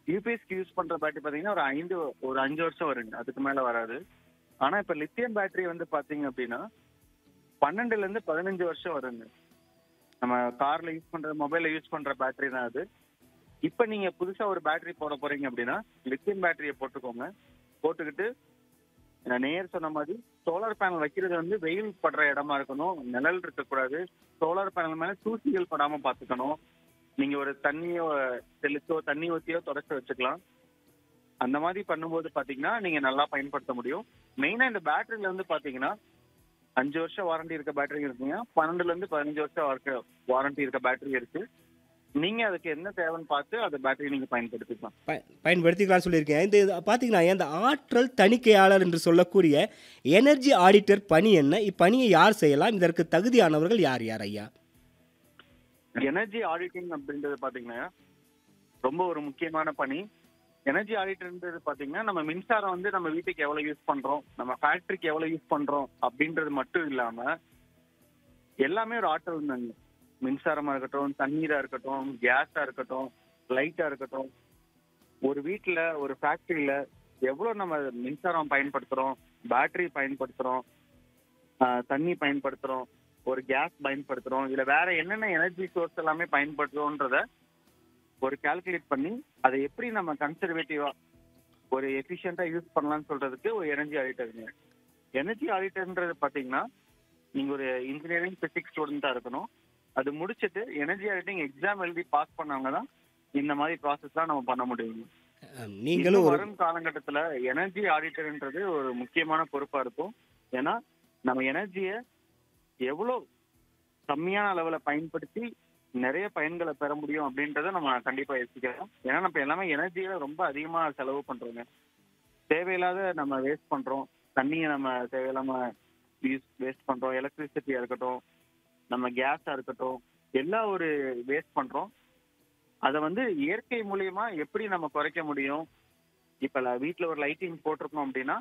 யூபிஎஸ்க்கு use பண்ற battery பாத்தீங்கன்னா ஒரு ஐந்து ஒரு அஞ்சு வருஷம் வருங்க அதுக்கு மேல வராது ஆனா இப்ப லித்தியம் பேட்டரி வந்து பாத்தீங்க அப்படின்னா பன்னெண்டுல இருந்து பதினஞ்சு வருஷம் வருங்க நம்ம கார்ல யூஸ் பண்ற மொபைல்ல யூஸ் பண்ற பேட்டரி தான் அது இப்ப நீங்க புதுசா ஒரு பேட்டரி போட போறீங்க அப்படின்னா லித்தியம் பேட்டரியை போட்டுக்கோங்க போட்டுக்கிட்டு நான் நேர் சொன்ன மாதிரி சோலார் பேனல் வைக்கிறது வந்து வெயில் படுற இடமா இருக்கணும் நிழல் இருக்கக்கூடாது சோலார் பேனல் மேல தூசிகள் படாம பாத்துக்கணும் நீங்க ஒரு தண்ணியோ தெளிச்சோ தண்ணி ஊத்தியோ தொடச்சு வச்சுக்கலாம் அந்த மாதிரி பண்ணும்போது பாத்தீங்கன்னா நீங்க நல்லா பயன்படுத்த முடியும் மெயினா இந்த பேட்டரியில வந்து பாத்தீங்கன்னா அஞ்சு வருஷம் வாரண்டி இருக்க பேட்டரி இருக்குங்க பன்னெண்டுல இருந்து பதினஞ்சு வருஷம் வாரண்டி இருக்க பேட்டரி இருக்கு நீங்க அதுக்கு என்ன தேவைன்னு பார்த்து அந்த பேட்டரி நீங்க பயன்படுத்திக்கலாம் ப பயன்படுத்திக்கலாம்னு சொல்லியிருக்கேன் இந்த இது பார்த்தீங்கன்னா இந்த ஆற்றல் தணிக்கையாளர் என்று சொல்லக்கூடிய எனர்ஜி ஆடிட்டர் பணி என்ன இப்பணியை யார் செய்யலாம் இதற்கு தகுதியானவர்கள் யார் யார் ஐயா எனர்ஜி ஆடிட்டிங் அப்படின்றது பாத்தீங்கன்னா ரொம்ப ஒரு முக்கியமான பணி எனர்ஜி ஆடிட்டர்ன்றது பாத்தீங்கன்னா நம்ம மின்சாரம் வந்து நம்ம வீட்டுக்கு எவ்வளவு யூஸ் பண்றோம் நம்ம ஃபேக்டரிக்கு எவ்வளவு யூஸ் பண்றோம் அப்படின்றது மட்டும் இல்லாம எல்லாமே ஒரு ஆற்றல் தாங்க மின்சாரமா இருக்கட்டும் தண்ணீரா இருக்கட்டும் கேஸா இருக்கட்டும் லைட்டா இருக்கட்டும் ஒரு வீட்டுல ஒரு ஃபேக்டரியில எவ்வளவு நம்ம மின்சாரம் பயன்படுத்துறோம் பேட்டரி பயன்படுத்துறோம் ஆஹ் தண்ணி பயன்படுத்துறோம் ஒரு கேஸ் பயன்படுத்துறோம் இல்ல வேற என்னென்ன எனர்ஜி சோர்ஸ் எல்லாமே பயன்படுத்துறோன்றத ஒரு கால்குலேட் பண்ணி அதை எப்படி நம்ம கன்சர்வேட்டிவா ஒரு எஃபிஷியண்டா யூஸ் பண்ணலாம்னு சொல்றதுக்கு ஒரு எனர்ஜி ஆடிட்டருங்க எனர்ஜி ஆடிட்டர்ன்றது பாத்தீங்கன்னா நீங்க ஒரு இன்ஜினியரிங் பிசிக்ஸ் ஸ்டூடெண்டா இருக்கணும் அது முடிச்சிட்டு எனர்ஜி ஆடிட்டிங் எக்ஸாம் எழுதி பாஸ் பண்ணவங்க தான் இந்த மாதிரி ப்ராசஸ்லாம் நம்ம பண்ண முடியும் அம், நீங்களும் இன்னும் ஒரு வரும் காலகட்டத்துல எனர்ஜி ஆடிட்டர்ன்றது ஒரு முக்கியமான பொறுப்பா இருக்கும் ஏன்னா நம்ம எனர்ஜியை எவ்வளவு கம்மியான அளவுல பயன்படுத்தி நிறைய பயன்களை பெற முடியும் அப்படின்றத நம்ம கண்டிப்பா யோசிக்கலாம் ஏன்னா நம்ம எல்லாமே எனர்ஜியில ரொம்ப அதிகமா செலவு பண்றோங்க தேவையில்லாத நம்ம வேஸ்ட் பண்றோம் தண்ணியை நம்ம தேவையில்லாம யூஸ் வேஸ்ட் பண்றோம் எலக்ட்ரிசிட்டியா இருக்கட்டும் நம்ம கேஸா இருக்கட்டும் எல்லா ஒரு வேஸ்ட் பண்றோம் அதை வந்து இயற்கை மூலியமா எப்படி நம்ம குறைக்க முடியும் இப்ப ல- வீட்ல ஒரு லைட்டிங் போட்டிருக்கோம் அப்படின்னா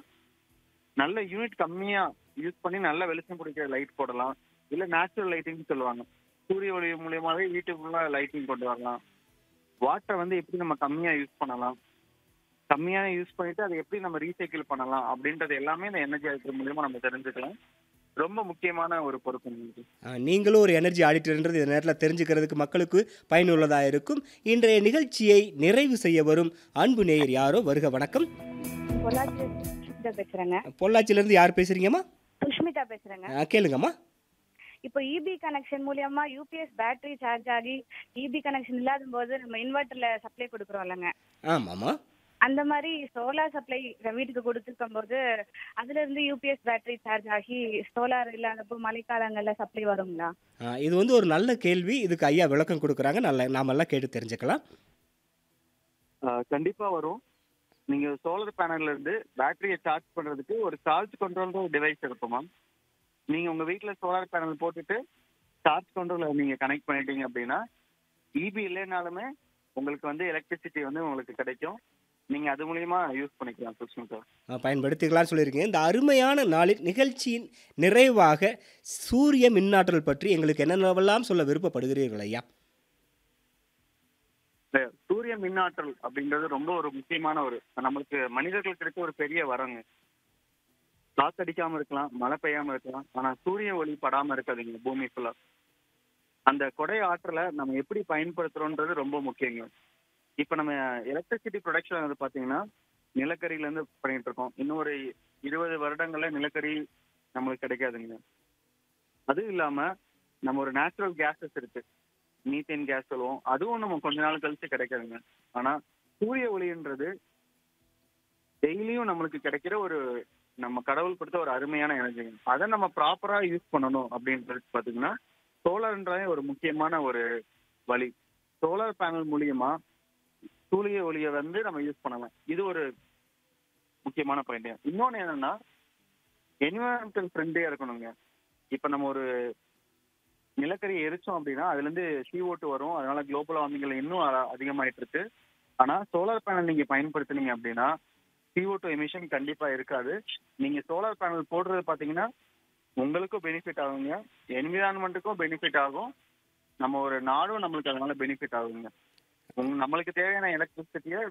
நல்ல யூனிட் கம்மியா யூஸ் பண்ணி நல்ல வெளிச்சம் பிடிக்கிற லைட் போடலாம் இல்ல நேச்சுரல் லைட்டிங் சொல்லுவாங்க சூரிய ஒளி மூலியமாவே வீட்டுக்குள்ள லைட்டிங் கொண்டு வரலாம் வாட்டரை வந்து எப்படி நம்ம கம்மியா யூஸ் பண்ணலாம் கம்மியா யூஸ் பண்ணிட்டு அதை எப்படி நம்ம ரீசைக்கிள் பண்ணலாம் அப்படின்றது எல்லாமே இந்த எனர்ஜி ஆடிட்டர் மூலியமா நம்ம தெரிஞ்சுக்கலாம் ரொம்ப முக்கியமான ஒரு பொறுப்பு இது. ஆ, நீங்களும் ஒரு எனர்ஜி ஆடிட்டர்ன்றது இந்த நேரத்தில் தெரிஞ்சுக்கிறதுக்கு மக்களுக்கு பயனுள்ளதாக இருக்கும் இன்றைய நிகழ்ச்சியை நிறைவு செய்ய வரும் அன்பு நேயர் யாரோ வருக வணக்கம் பொள்ளாச்சி சுஷ்மிதா பேசுறேங்க பொள்ளாச்சியிலேருந்து யார் பேசுறீங்கம்மா சுஷ்மிதா பேசுறேங்க ஆ, கேளுங்கம்மா இப்போ இபி கனெக்ஷன் மூலியமா யூபிஎஸ் பேட்டரி சார்ஜ் ஆகி இபி கனெக்ஷன் இல்லாத போது நம்ம இன்வெர்டர்ல சப்ளை கொடுக்குறோம் இல்லைங்க ஆமாம்மா அந்த மாதிரி சோலார் சப்ளை வீட்டுக்கு கொடுத்துருக்கும் போது அதுல இருந்து யூபிஎஸ் பேட்டரி சார்ஜ் ஆகி சோலார் இல்லாதப்போ மழைக்காலங்கள்ல சப்ளை வருங்களா ஆ, இது வந்து ஒரு நல்ல கேள்வி இதுக்கு ஐயா விளக்கம் கொடுக்குறாங்க நல்ல நாமெல்லாம் கேட்டு தெரிஞ்சுக்கலாம் ஆஹ் கண்டிப்பா வரும் நீங்க சோலார் பேனல்ல இருந்து பேட்டரியை சார்ஜ் பண்றதுக்கு ஒரு சார்ஜ் கண்ட்ரோல் டிவைஸ் இருக்கும் மேம் நீங்க உங்க வீட்ல சோலார் பேனல் போட்டுட்டு சார்ஜ் கண்ட்ரோல் நீங்க கனெக்ட் பண்ணிட்டீங்க அப்படின்னா இபி இல்லைனாலுமே உங்களுக்கு வந்து எலக்ட்ரிசிட்டி வந்து உங்களுக்கு கிடைக்கும் நீங்க அது மூலியமா யூஸ் பண்ணிக்கலாம் சுஷ்மா சார் ஆ, பயன்படுத்திக்கலாம்னு சொல்லியிருக்கீங்க இந்த அருமையான நாளில் நிகழ்ச்சியின் நிறைவாக சூரிய மின்னாற்றல் பற்றி எங்களுக்கு என்னென்னவெல்லாம் சொல்ல விருப்பப்படுகிறீர்கள் ஐயா இந்த சூரிய மின்னாற்றல் அப்படின்றது ரொம்ப ஒரு முக்கியமான ஒரு நம்மளுக்கு மனிதர்களுக்கு கிடைச்ச ஒரு பெரிய வரங்க காத்தடிக்காம இருக்கலாம் மழை பெய்யாம இருக்கலாம் ஆனா சூரிய ஒளி படாம இருக்காதுங்க பூமி ஃபுல்லா அந்த கொடை ஆற்றலை நம்ம எப்படி பயன்படுத்துறோன்றது ரொம்ப முக்கியங்க இப்ப நம்ம எலக்ட்ரிசிட்டி ப்ரொடக்ஷன் வந்து பாத்தீங்கன்னா நிலக்கரியில இருந்து பண்ணிட்டு இருக்கோம் இன்னும் ஒரு இருபது வருடங்கள்ல நிலக்கரி நம்மளுக்கு கிடைக்காதுங்க அதுவும் இல்லாம நம்ம ஒரு நேச்சுரல் கேஸஸ் இருக்கு மீத்தேன் கேஸ் சொல்லுவோம் அதுவும் நம்ம கொஞ்ச நாள் கழிச்சு கிடைக்காதுங்க ஆனா சூரிய ஒளின்றது டெய்லியும் நம்மளுக்கு கிடைக்கிற ஒரு நம்ம கடவுள் கொடுத்த ஒரு அருமையான எனர்ஜிங்க அதை நம்ம ப்ராப்பரா யூஸ் பண்ணணும் அப்படின்றது பாத்தீங்கன்னா சோலார்ன்றதே ஒரு முக்கியமான ஒரு வழி சோலார் பேனல் மூலியமா சூரிய ஒளியை வந்து நம்ம யூஸ் பண்ணலாம் இது ஒரு முக்கியமான பாயிண்ட் இன்னொன்னு என்னன்னா என்விரான்மெண்டல் ஃப்ரெண்ட்லியா இருக்கணுங்க இப்ப நம்ம ஒரு நிலக்கரி எரிச்சோம் அப்படின்னா அதுல இருந்து CO2 வரும் அதனால குளோபல் வார்மிங்ல இன்னும் அ- அதிகமாயிட்டு இருக்கு ஆனா சோலார் பேனல் நீங்க பயன்படுத்துனீங்க அப்படின்னா CO2 டூ எமிஷன் கண்டிப்பா இருக்காது நீங்க சோலார் பேனல் போடுறது பாத்தீங்கன்னா உங்களுக்கும் பெனிஃபிட் ஆகுங்க என்விரான்மெண்ட்டுக்கும் பெனிஃபிட் ஆகும் நம்ம ஒரு நாடும் நம்மளுக்கு அதனால பெனிஃபிட் ஆகுங்க உங்க- நம்மளுக்கு தேவையான எலக்ட்ரிசிட்டியை